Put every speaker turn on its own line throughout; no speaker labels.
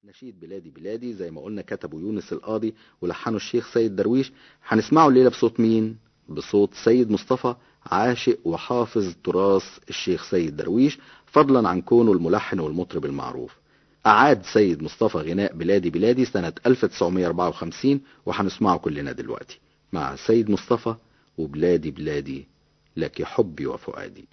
نشيد بلادي بلادي زي ما قلنا كتبه يونس القاضي ولحنه الشيخ سيد درويش هنسمعه الليلة بصوت مين؟ بصوت سيد مصطفى عاشق وحافظ تراث الشيخ سيد درويش فضلا عن كونه الملحن والمطرب المعروف أعاد سيد مصطفى غناء بلادي بلادي سنة 1954 وهنسمعه كلنا دلوقتي مع سيد مصطفى وبلادي بلادي لك حبي وفؤادي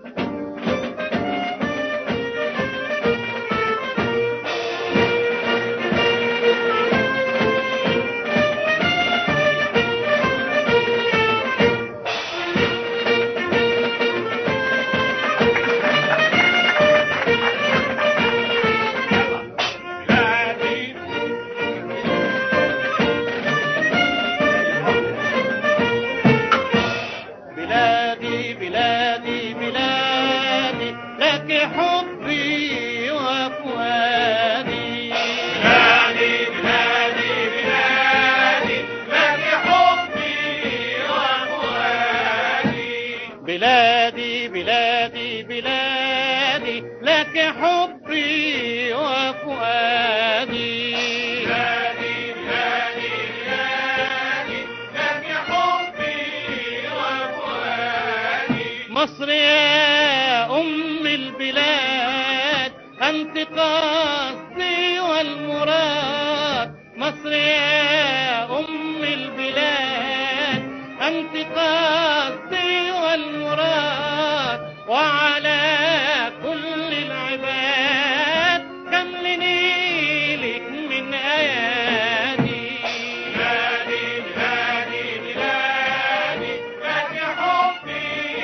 بلادي بلادي بلادي لك حبي وفؤادي بلادي بلادي بلادي لك حبي وفؤادي بلادي بلادي بلادي لك حبي وفؤادي بلادي بلادي بلادي لك حبي وفؤادي مصر يا أم البلاد أنت قصدي والمراد مصر يا أم البلاد أنت قصدي والمراد وعلى كل العباد كم لنيلك من أيادي بلادي بلادي بلادي لك حبي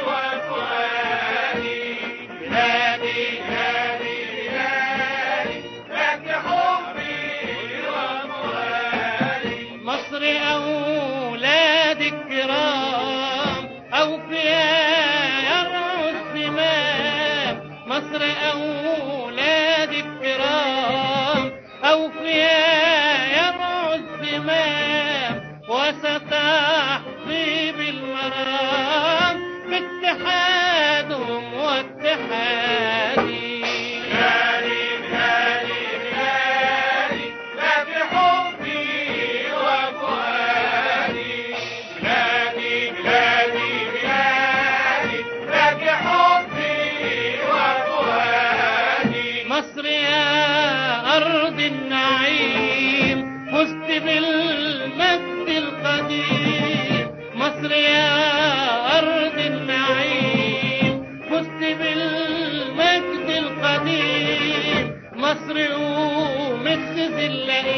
وفؤادي بلادي بلادي بلادي لك حبي وفؤادي مصر أولاد الكرام أوفياء يرعوا الزمام مصر أولاد الكرام أوفياء يرعوا الزمام وستحظي بالمرام باتحادهم واتحادي بلادي بلادي بلادي لك حبي وفؤادي بلادي بلادي بلادي لك حبي وفؤادي مصر يا أرض النعيم فزت بالمجد القديم مصر يا أرض النعيم فزت بالمجد القديم مصر قومت تذل